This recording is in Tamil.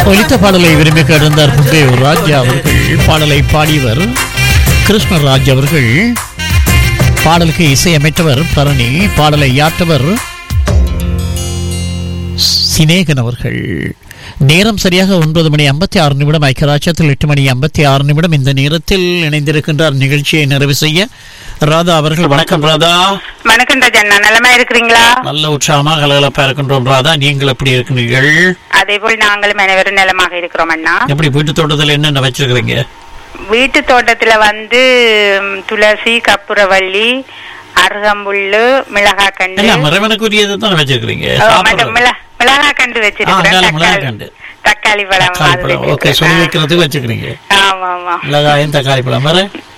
ஒலித்த பாடலை விரும்பி கேட்டிருந்தார் புத்தேவ் ராஜா அவர்கள் பாடலை பாடியவர் கிருஷ்ணராஜ் அவர்கள் பாடலுக்கு இசையமைத்தவர் பரணி பாடலை யாற்றவர் சினேகன் அவர்கள் நேரம் சரியாக ஒன்பது மணி ஐம்பத்தி ஆறு நிமிடம் ஐக்கியராட்சத்தில் எட்டு மணி ஐம்பத்தி ஆறு நிமிடம் இந்த நேரத்தில் இணைந்திருக்கின்றார் நிகழ்ச்சியை நிறைவு செய்ய ராதா அவர்கள் வணக்கம் ராதா வணக்கம் ராஜண்ணா நலமா இருக்கிறீங்களா நல்ல உற்சாகமாக கலகலப்பா இருக்கின்றோம் ராதா நீங்கள் எப்படி இருக்கிறீர்கள் அதே போல் நாங்களும் அனைவரும் நலமாக இருக்கிறோம் அண்ணா எப்படி வீட்டு தோட்டத்தில் என்னென்ன வச்சிருக்கிறீங்க வீட்டு தோட்டத்துல வந்து ம், துளசி கப்புரவள்ளி அருகம்புல்லு மிளகாய் கண்டு எல்லாம் இறைவனுக்குரியதை தான் வச்சிருக்கிறீங்க ஓ, சாப்பிடுறது. மற்ற மிள- மிளகாய் கண்டு ஆ, வச்சிருக்கிறேன் அங்கால தக்காளி மிளகாய் கண்டு. தக்காளி பழம் தக்காளி அது பழம் ஓகே வச்சிருக்கிறேன். சொல்லி வைக்கிறதுக்கு வச்சுக்கிறீங்க ஆமா ஆமா மிளகாயும் தக்காளி பழம் வேற